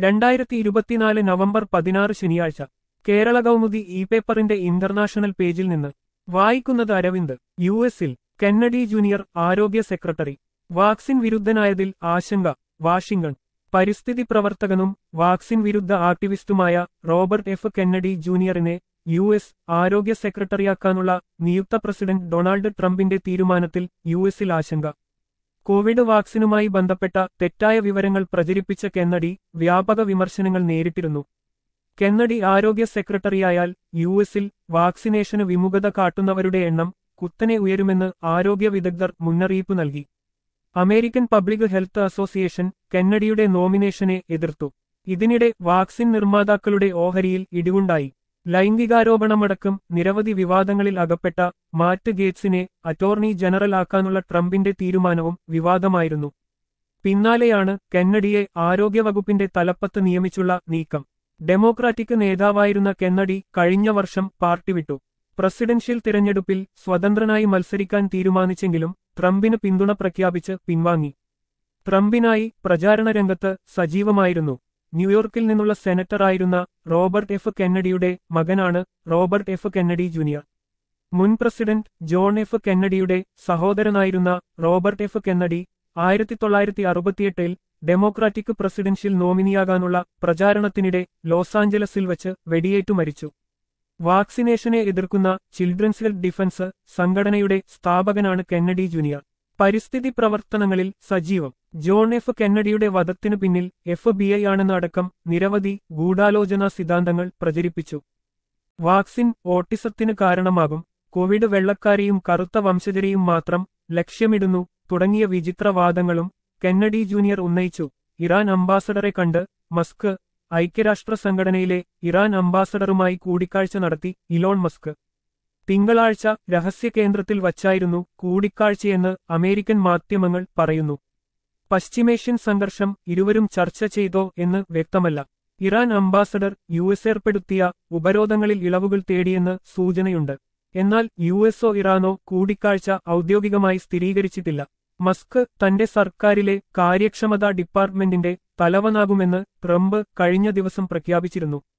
രണ്ടായിരത്തി ഇരുപത്തിനാല് നവംബർ പതിനാറ് ശനിയാഴ്ച കേരള കൗമുദി ഇ പേപ്പറിന്റെ ഇന്റർനാഷണൽ പേജിൽ നിന്ന് വായിക്കുന്നത് അരവിന്ദ് യു എസിൽ കെന്നഡി ജൂനിയർ ആരോഗ്യ സെക്രട്ടറി വാക്സിൻ വിരുദ്ധനായതിൽ ആശങ്ക വാഷിംഗ്ടൺ പരിസ്ഥിതി പ്രവർത്തകനും വാക്സിൻ വിരുദ്ധ ആക്ടിവിസ്റ്റുമായ റോബർട്ട് എഫ് കെന്നഡി ജൂനിയറിനെ യു എസ് ആരോഗ്യ സെക്രട്ടറിയാക്കാനുള്ള നിയുക്ത പ്രസിഡന്റ് ഡൊണാൾഡ് ട്രംപിന്റെ തീരുമാനത്തിൽ യു എസിൽ ആശങ്ക കോവിഡ് വാക്സിനുമായി ബന്ധപ്പെട്ട തെറ്റായ വിവരങ്ങൾ പ്രചരിപ്പിച്ച കെന്നഡി വ്യാപക വിമർശനങ്ങൾ നേരിട്ടിരുന്നു കെന്നഡി ആരോഗ്യ സെക്രട്ടറിയായാൽ യു എസിൽ വാക്സിനേഷന് വിമുഖത കാട്ടുന്നവരുടെ എണ്ണം കുത്തനെ ഉയരുമെന്ന് ആരോഗ്യ വിദഗ്ധർ മുന്നറിയിപ്പ് നൽകി അമേരിക്കൻ പബ്ലിക് ഹെൽത്ത് അസോസിയേഷൻ കെന്നഡിയുടെ നോമിനേഷനെ എതിർത്തു ഇതിനിടെ വാക്സിൻ നിർമ്മാതാക്കളുടെ ഓഹരിയിൽ ഇടിവുണ്ടായി ലൈംഗികാരോപണമടക്കം നിരവധി വിവാദങ്ങളിൽ അകപ്പെട്ട മാറ്റ് ഗേറ്റ്സിനെ അറ്റോർണി ജനറൽ ആക്കാനുള്ള ട്രംപിന്റെ തീരുമാനവും വിവാദമായിരുന്നു പിന്നാലെയാണ് കെന്നഡിയെ ആരോഗ്യവകുപ്പിന്റെ തലപ്പത്ത് നിയമിച്ചുള്ള നീക്കം ഡെമോക്രാറ്റിക് നേതാവായിരുന്ന കെന്നഡി കഴിഞ്ഞ വർഷം പാർട്ടി വിട്ടു പ്രസിഡൻഷ്യൽ തിരഞ്ഞെടുപ്പിൽ സ്വതന്ത്രനായി മത്സരിക്കാൻ തീരുമാനിച്ചെങ്കിലും ട്രംപിന് പിന്തുണ പ്രഖ്യാപിച്ച് പിൻവാങ്ങി ട്രംപിനായി പ്രചാരണ രംഗത്ത് സജീവമായിരുന്നു ന്യൂയോർക്കിൽ നിന്നുള്ള സെനറ്ററായിരുന്ന റോബർട്ട് എഫ് കെന്നഡിയുടെ മകനാണ് റോബർട്ട് എഫ് കെന്നഡി ജൂനിയർ മുൻ പ്രസിഡന്റ് ജോൺ എഫ് കെന്നഡിയുടെ സഹോദരനായിരുന്ന റോബർട്ട് എഫ് കെന്നഡി ആയിരത്തി തൊള്ളായിരത്തി അറുപത്തിയെട്ടിൽ ഡെമോക്രാറ്റിക് പ്രസിഡൻഷ്യൽ നോമിനിയാകാനുള്ള പ്രചാരണത്തിനിടെ ലോസ് ആഞ്ചലസിൽ വച്ച് വെടിയേറ്റു മരിച്ചു വാക്സിനേഷനെ എതിർക്കുന്ന ചിൽഡ്രൻസ് ഹെൽത്ത് ഡിഫൻസ് സംഘടനയുടെ സ്ഥാപകനാണ് കെന്നഡി ജൂനിയർ പരിസ്ഥിതി പ്രവർത്തനങ്ങളിൽ സജീവം ജോൺ എഫ് കെന്നഡിയുടെ വധത്തിനു പിന്നിൽ എഫ് ബി ഐ ആണെന്ന അടക്കം നിരവധി ഗൂഢാലോചനാ സിദ്ധാന്തങ്ങൾ പ്രചരിപ്പിച്ചു വാക്സിൻ ഓട്ടിസത്തിന് കാരണമാകും കോവിഡ് വെള്ളക്കാരെയും കറുത്ത വംശജരെയും മാത്രം ലക്ഷ്യമിടുന്നു തുടങ്ങിയ വിചിത്രവാദങ്ങളും കെന്നഡി ജൂനിയർ ഉന്നയിച്ചു ഇറാൻ അംബാസഡറെ കണ്ട് മസ്ക് ഐക്യരാഷ്ട്ര സംഘടനയിലെ ഇറാൻ അംബാസഡറുമായി കൂടിക്കാഴ്ച നടത്തി ഇലോൺ മസ്ക് തിങ്കളാഴ്ച രഹസ്യ കേന്ദ്രത്തിൽ വച്ചായിരുന്നു കൂടിക്കാഴ്ചയെന്ന് അമേരിക്കൻ മാധ്യമങ്ങൾ പറയുന്നു പശ്ചിമേഷ്യൻ സംഘർഷം ഇരുവരും ചർച്ച ചെയ്തോ എന്ന് വ്യക്തമല്ല ഇറാൻ അംബാസഡർ യു എസ് ഏർപ്പെടുത്തിയ ഉപരോധങ്ങളിൽ ഇളവുകൾ തേടിയെന്ന് സൂചനയുണ്ട് എന്നാൽ യു എസോ ഇറാനോ കൂടിക്കാഴ്ച ഔദ്യോഗികമായി സ്ഥിരീകരിച്ചിട്ടില്ല മസ്ക് തന്റെ സർക്കാരിലെ കാര്യക്ഷമതാ ഡിപ്പാർട്ട്മെന്റിന്റെ തലവനാകുമെന്ന് ട്രംപ് കഴിഞ്ഞ ദിവസം പ്രഖ്യാപിച്ചിരുന്നു